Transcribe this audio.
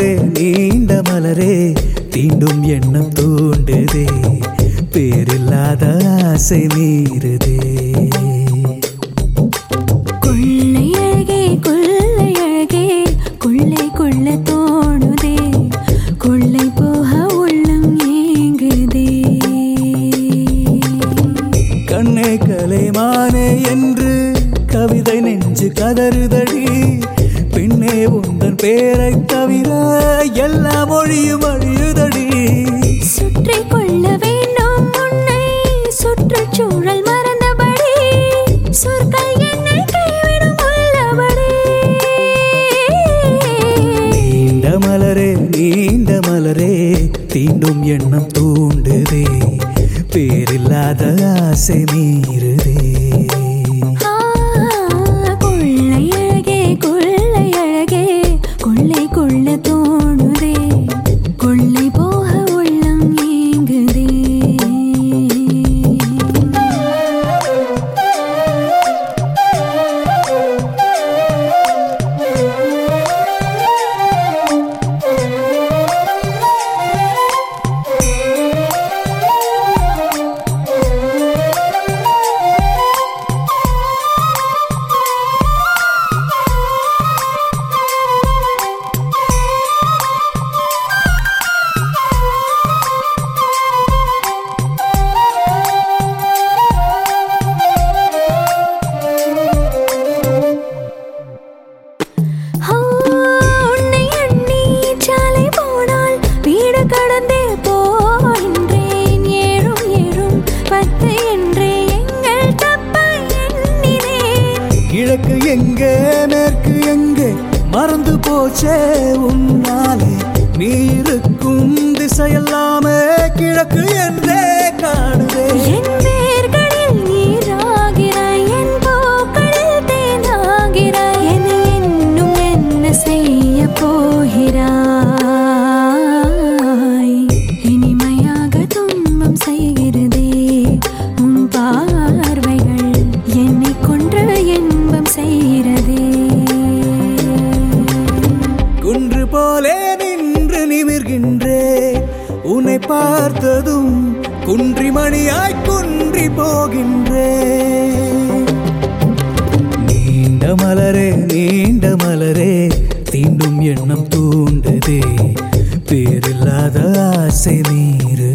மலரே நீண்ட மலரே தீண்டும் எண்ணம் தூண்டுதே பேரில்லாத ஆசை மீறுதே கொள்ளை அழகே கொள்ளை அழகே கொள்ளை கொள்ள தோணுதே கொள்ளை போக உள்ளம் ஏங்குதே கண்ணே கலைமானே என்று கவிதை நெஞ்சு கதறுதடி பெண்ணே உந்தன் பேரை தவிர எல்லா மொழியும் அழியுதடி சுற்றி கொள்ள வேண்டும் உன்னை சுற்றுச்சூழல் மறந்தபடி சொற்கள் என்னை கைவிடும் உள்ளபடி நீண்ட மலரே நீண்ட மலரே தீண்டும் எண்ணம் தூண்டுதே பேரில்லாத ஆசை மீறுதே ஆ, கொள்ளை அழகே கொள்ளை அழகே கொள்ளை கொள்ள தோணுதே கொள்ளை போக உள்ளம் ஏங்குதே ஆ, உன்னை எண்ணி சாலை போனால் வீடு கடந்தே போகின்றேன் ஏழும் ஏழும் பத்து என்றே எங்கள் தப்பை எண்ணினேன் கிழக்கு எங்கே மேற்கு எங்கே மறந்து போச்சே உன்னாலே நீ இருக்கும் திசையெல்லாமே கிழக்கு என்றே காணுதே என் வேர்களில் நீராகிறாய் என் பூக்களில் தேனாகிறாய் என்னை இன்னும் என்ன செய்ய போகிறாய் இனிமையாக துன்பம் செய்கிறதே உன் பார்வைகள் என்னை கொன்று இன்பம் செய்கிறதே குன்று போலே நின்று நிமிர்கின்றே உன்னை பார்த்ததும் குன்றி மணியாய் குன்றி போகின்றே நீண்ட மலரே நீண்ட மலரே தீண்டும் எண்ணம் தூண்டுதே பேரில்லாத ஆசை மீறு